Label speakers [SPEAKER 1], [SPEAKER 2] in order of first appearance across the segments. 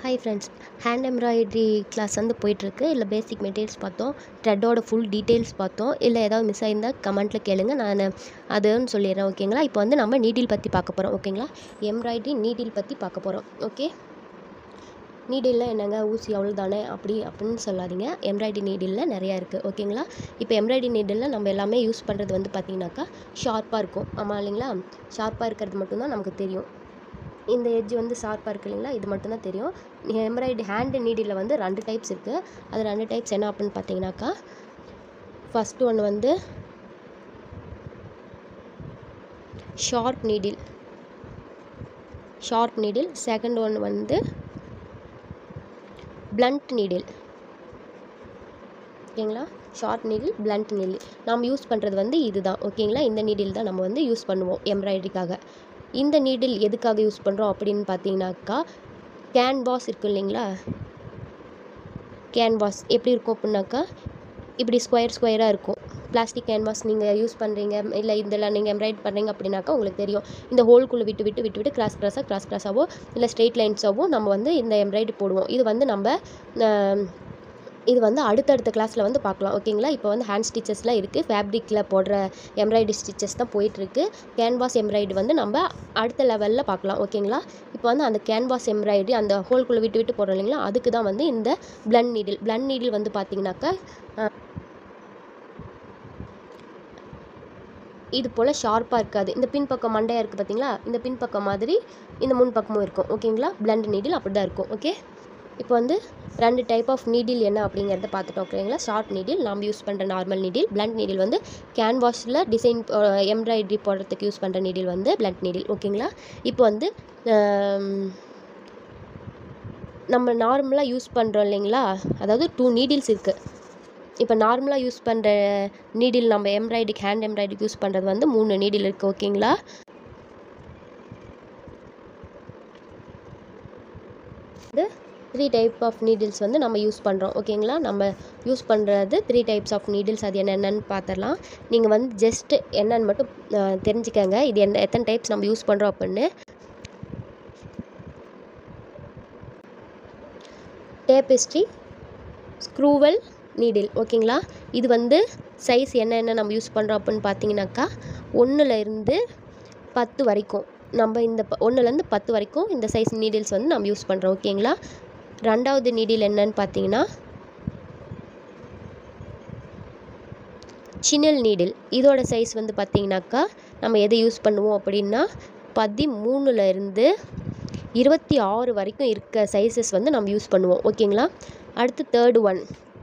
[SPEAKER 1] hi friends hand embroidery class வந்து போயிட்டுருக்கு இல்லை பேசிக் மெட்டீரியல்ஸ் பார்த்தோம் த்ரெட்டோட ஃபுல் டீட்டெயில்ஸ் பார்த்தோம் இல்லை ஏதாவது மிஸ் ஆயிருந்தால் கமெண்ட்டில் கேளுங்க நான் அதுன்னு சொல்லிடுறேன் ஓகேங்களா இப்போ வந்து நம்ம நீடில் பற்றி பார்க்க போகிறோம் ஓகேங்களா எம்ப்ராய்டரி நீடில் பற்றி பார்க்க போகிறோம் ஓகே நீடிலில் என்னங்க ஊசி அவ்வளோதானே அப்படி அப்படின்னு சொல்லாதீங்க எம்ப்ராய்டரி நீடிலில் நிறையா இருக்குது ஓகேங்களா இப்போ எம்ப்ராய்டரி நீடிலில் நம்ம எல்லாமே யூஸ் பண்ணுறது வந்து பார்த்திங்கனாக்கா ஷார்ப்பாக இருக்கும் ஆமாம் இல்லைங்களா ஷார்ப்பாக இருக்கிறது மட்டும்தான் நமக்கு தெரியும் இந்த எட்ஜ் வந்து ஷார்ப்பாக இருக்குது இல்லைங்களா இது மட்டும்தான் தெரியும் எம்ப்ராய்டரி ஹேண்டு நீடில் வந்து ரெண்டு டைப்ஸ் இருக்குது அது ரெண்டு டைப்ஸ் என்ன அப்படின்னு பார்த்தீங்கன்னாக்கா ஃபஸ்ட் ஒன் வந்து sharp needle sharp needle second one வந்து பிளண்ட் நீடில் ஓகேங்களா ஷார்ட் நீடில் பிளண்ட் நீடில் நாம் யூஸ் பண்ணுறது வந்து இதுதான் ஓகேங்களா இந்த நீடில் தான் நம்ம வந்து யூஸ் பண்ணுவோம் எம்ப்ராய்டரிக்காக இந்த நீடில் எதுக்காக யூஸ் பண்ணுறோம் அப்படின்னு பார்த்தீங்கன்னாக்கா கேன்வாஸ் இருக்கு இல்லைங்களா கேன்வாஸ் எப்படி இருக்கும் அப்படின்னாக்கா இப்படி ஸ்கொயர் ஸ்கொயராக இருக்கும் பிளாஸ்டிக் கேன்வாஸ் நீங்கள் யூஸ் பண்ணுறீங்க இல்லை இதெல்லாம் நீங்கள் எம்ப்ராய்ட் பண்ணுறீங்க அப்படின்னாக்கா உங்களுக்கு தெரியும் இந்த ஹோல்குள்ளே விட்டு விட்டு விட்டு விட்டு கிராஸ் கிராஸாக கிராஸ் கிராஸாவோ இல்லை ஸ்ட்ரெயிட் லைன்ஸாவோ நம்ம வந்து இந்த எம்ப்ராய்டரி போடுவோம் இது வந்து நம்ம இது வந்து அடுத்தடுத்த கிளாஸில் வந்து பார்க்கலாம் ஓகேங்களா இப்போ வந்து ஹேண்ட் ஸ்டிச்சஸ்லாம் இருக்குது ஃபேப்ரிக்கில் போடுற எம்ப்ராய்டரி ஸ்டிச்சஸ் தான் போயிட்டுருக்கு கேன்வாஸ் எம்ப்ராய்டரி வந்து நம்ம அடுத்த லெவலில் பார்க்கலாம் ஓகேங்களா இப்போ வந்து அந்த கேன்வாஸ் எம்ப்ராய்டரி அந்த ஹோல்குள்ளே விட்டு விட்டு போடுறோம் இல்லைங்களா அதுக்கு தான் வந்து இந்த பிளண்ட் நீடில் பிளண்ட் நீடில் வந்து பார்த்திங்கனாக்கா இது போல் ஷார்ப்பாக இருக்காது இந்த பின்பக்கம் மண்டையாக இருக்குது பார்த்தீங்களா இந்த பின்பக்கம் மாதிரி இந்த முன் பக்கமும் இருக்கும் ஓகேங்களா பிளண்ட் நீடில் அப்படி தான் இருக்கும் ஓகே இப்போ வந்து ரெண்டு டைப் ஆஃப் நீடில் என்ன அப்படிங்கிறத பார்த்துட்டோம் ஓகேங்களா ஷார்ட் நீடில் நாம் யூஸ் பண்ணுற நார்மல் நீடில் பிளண்ட் நீடில் வந்து கேன்வாஸில் டிசைன் எம்ப்ராய்டரி போடுறதுக்கு யூஸ் பண்ணுற நீடில் வந்து பிளண்ட் நீடில் ஓகேங்களா இப்போ வந்து நம்ம நார்மலாக யூஸ் பண்ணுறோம் இல்லைங்களா அதாவது டூ நீடில்ஸ் இருக்குது இப்போ நார்மலாக யூஸ் பண்ணுற நீடில் நம்ம எம்ப்ராய்டரிக்கு ஹேண்ட் எம்ப்ராய்டரிக்கு யூஸ் பண்ணுறது வந்து மூணு நீடில் இருக்குது ஓகேங்களா வந்து த்ரீ டைப் ஆஃப் நீடில்ஸ் வந்து நம்ம யூஸ் பண்ணுறோம் ஓகேங்களா நம்ம யூஸ் பண்ணுறது த்ரீ டைப்ஸ் ஆஃப் நீடில்ஸ் அது என்னென்னு பார்த்துடலாம் நீங்கள் வந்து ஜஸ்ட்டு என்னன்னு மட்டும் தெரிஞ்சுக்கங்க இது என்ன எத்தனை டைப்ஸ் நம்ம யூஸ் பண்ணுறோம் அப்படின்னு டேபிஸ்ட்ரி ஸ்க்ரூவல் நீடில் ஓகேங்களா இது வந்து சைஸ் என்னென்ன நம்ம யூஸ் பண்ணுறோம் அப்படின்னு பார்த்தீங்கன்னாக்கா ஒன்றில் இருந்து பத்து வரைக்கும் நம்ம இந்த ஒன்றுலேருந்து பத்து வரைக்கும் இந்த சைஸ் நீடில்ஸ் வந்து நம்ம யூஸ் பண்ணுறோம் ஓகேங்களா ரெண்டாவது நீடில் என்னன்னு பார்த்தீங்கன்னா சின்னல் நீடில் இதோட சைஸ் வந்து பார்த்தீங்கன்னாக்கா நம்ம எதை யூஸ் பண்ணுவோம் அப்படின்னா பதிமூணுல இருந்து இருபத்தி ஆறு வரைக்கும் இருக்க சைஸஸ் வந்து நம்ம யூஸ் பண்ணுவோம் ஓகேங்களா அடுத்து தேர்டு ஒன்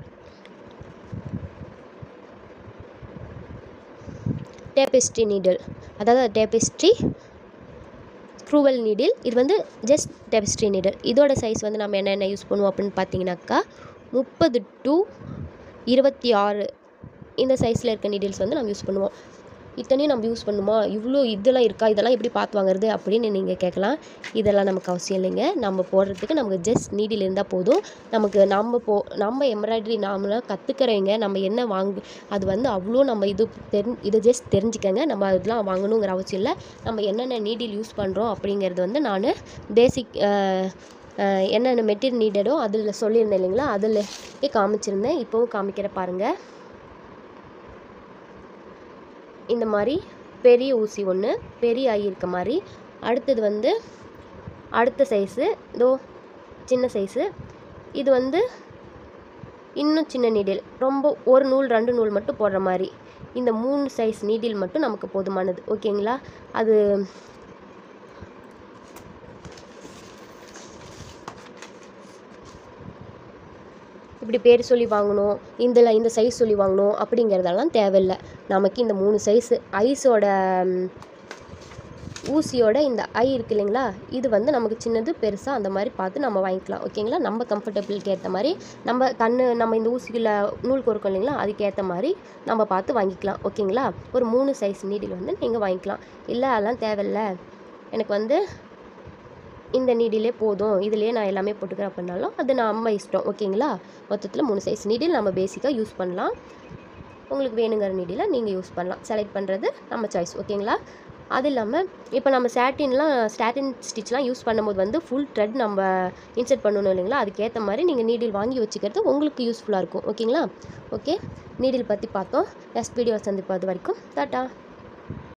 [SPEAKER 1] டேபிஸ்ட்ரி நீடில் அதாவது டேபிஸ்ட்ரி ஸ்க்ரூவல் நீடில் இது வந்து ஜஸ்ட் டெபிஸ்ட்ரி நீடில் இதோட சைஸ் வந்து நம்ம என்னென்ன யூஸ் பண்ணுவோம் அப்படின்னு பார்த்தீங்கன்னாக்கா முப்பது டு இருபத்தி ஆறு இந்த சைஸில் இருக்க நீடில்ஸ் வந்து நம்ம யூஸ் பண்ணுவோம் இத்தனையும் நம்ம யூஸ் பண்ணுமா இவ்வளோ இதெல்லாம் இருக்கா இதெல்லாம் எப்படி பார்த்து வாங்குறது அப்படின்னு நீங்கள் கேட்கலாம் இதெல்லாம் நமக்கு அவசியம் இல்லைங்க நம்ம போடுறதுக்கு நமக்கு ஜஸ்ட் நீடில் இருந்தால் போதும் நமக்கு நம்ம போ நம்ம எம்ப்ராய்டரி நாமளாக கற்றுக்கிறவங்க நம்ம என்ன வாங்கு அது வந்து அவ்வளோ நம்ம இது தெரி இதை ஜஸ்ட் தெரிஞ்சுக்கங்க நம்ம அதெல்லாம் வாங்கணுங்கிற அவசியம் இல்லை நம்ம என்னென்ன நீடில் யூஸ் பண்ணுறோம் அப்படிங்கிறது வந்து நான் பேசிக் என்னென்ன மெட்டீரியல் நீடடோ அதில் சொல்லியிருந்தேன் இல்லைங்களா அதில் காமிச்சிருந்தேன் இப்போவும் காமிக்கிற பாருங்கள் இந்த மாதிரி பெரிய ஊசி ஒன்று பெரிய ஐ இருக்க மாதிரி அடுத்தது வந்து அடுத்த சைஸு இதோ சின்ன சைஸு இது வந்து இன்னும் சின்ன நீடில் ரொம்ப ஒரு நூல் ரெண்டு நூல் மட்டும் போடுற மாதிரி இந்த மூணு சைஸ் நீடில் மட்டும் நமக்கு போதுமானது ஓகேங்களா அது இப்படி பேர் சொல்லி வாங்கணும் இதில் இந்த சைஸ் சொல்லி வாங்கணும் அப்படிங்கிறதெல்லாம் தேவையில்லை நமக்கு இந்த மூணு சைஸு ஐஸோட ஊசியோட இந்த ஐ இருக்கு இல்லைங்களா இது வந்து நமக்கு சின்னது பெருசாக அந்த மாதிரி பார்த்து நம்ம வாங்கிக்கலாம் ஓகேங்களா நம்ம கம்ஃபர்டபுளுக்கு ஏற்ற மாதிரி நம்ம கண் நம்ம இந்த ஊசியில் நூல் கோர்க்கும் இல்லைங்களா அதுக்கேற்ற மாதிரி நம்ம பார்த்து வாங்கிக்கலாம் ஓகேங்களா ஒரு மூணு சைஸ் நீடில் வந்து நீங்கள் வாங்கிக்கலாம் இல்லை அதெல்லாம் தேவையில்லை எனக்கு வந்து இந்த நீடிலே போதும் இதுலேயே நான் எல்லாமே போட்டுக்கிறேன் அப்படின்னாலும் அது நம்ம இஷ்டம் ஓகேங்களா மொத்தத்தில் மூணு சைஸ் நீடில் நம்ம பேசிக்காக யூஸ் பண்ணலாம் உங்களுக்கு வேணுங்கிற நீடில் நீங்கள் யூஸ் பண்ணலாம் செலக்ட் பண்ணுறது நம்ம சாய்ஸ் ஓகேங்களா அது இல்லாமல் இப்போ நம்ம சாட்டின்லாம் ஸ்டாட்டின் ஸ்டிச்லாம் யூஸ் பண்ணும்போது வந்து ஃபுல் த்ரெட் நம்ம இன்சர்ட் பண்ணணும் இல்லைங்களா அதுக்கேற்ற மாதிரி நீங்கள் நீடில் வாங்கி வச்சுக்கிறது உங்களுக்கு யூஸ்ஃபுல்லாக இருக்கும் ஓகேங்களா ஓகே நீடில் பற்றி பார்த்தோம் நெக்ஸ்ட் வீடியோ சந்திப்பது வரைக்கும் டாட்டா